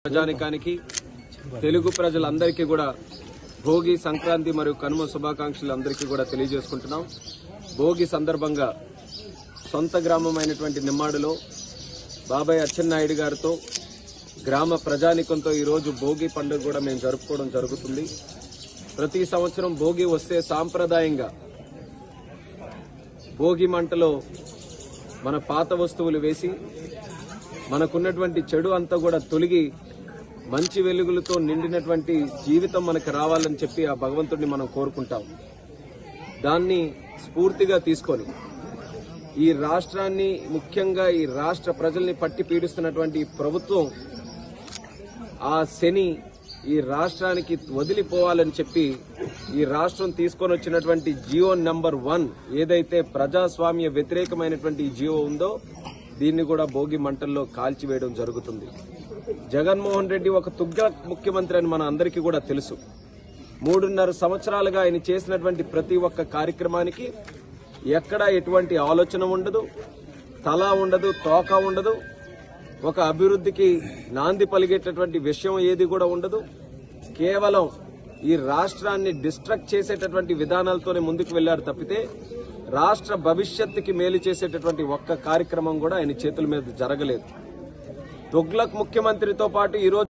ప్రజానికానికి తెలుగు ప్రజలందరికీ కూడా భోగి సంక్రాంతి మరియు కనుమ శుభాకాంక్షలు అందరికీ కూడా తెలియజేసుకుంటున్నాం భోగి సందర్భంగా సొంత గ్రామమైనటువంటి నిమ్మాడులో బాబాయ్ అచ్చెన్నాయుడు గారితో గ్రామ ప్రజానికంతో ఈరోజు భోగి పండుగ కూడా మేము జరుపుకోవడం జరుగుతుంది ప్రతి సంవత్సరం భోగి వస్తే సాంప్రదాయంగా భోగి మంటలో మన పాత వస్తువులు వేసి మనకున్నటువంటి చెడు అంతా కూడా తొలగి మంచి వెలుగులతో నిండినటువంటి జీవితం మనకు రావాలని చెప్పి ఆ భగవంతుడిని మనం కోరుకుంటాం దాన్ని స్ఫూర్తిగా తీసుకొని ఈ రాష్ట్రాన్ని ముఖ్యంగా ఈ రాష్ట్ర ప్రజల్ని పట్టి పీడిస్తున్నటువంటి ఈ ప్రభుత్వం ఆ శని ఈ రాష్ట్రానికి వదిలిపోవాలని చెప్పి ఈ రాష్ట్రం తీసుకొని వచ్చినటువంటి జియో నంబర్ వన్ ఏదైతే ప్రజాస్వామ్య వ్యతిరేకమైనటువంటి ఈ జియో ఉందో దీన్ని కూడా భోగి మంటల్లో కాల్చివేయడం జరుగుతుంది జగన్మోహన్ రెడ్డి ఒక తుగ్గ ముఖ్యమంత్రి అని మన అందరికీ కూడా తెలుసు మూడున్నర సంవత్సరాలుగా ఆయన చేసినటువంటి ప్రతి ఒక్క కార్యక్రమానికి ఎక్కడ ఎటువంటి ఆలోచన ఉండదు తల ఉండదు తోక ఉండదు ఒక అభివృద్ధికి నాంది పలిగేటటువంటి విషయం ఏది కూడా ఉండదు కేవలం ఈ రాష్ట్రాన్ని డిస్ట్రక్ట్ చేసేటటువంటి విధానాలతోనే ముందుకు వెళ్లారు తప్పితే రాష్ట్ర భవిష్యత్తుకి మేలు చేసేటటువంటి ఒక్క కార్యక్రమం కూడా ఆయన చేతుల మీద జరగలేదు తుగ్లక్ ముఖ్యమంత్రితో పాటు ఈరోజు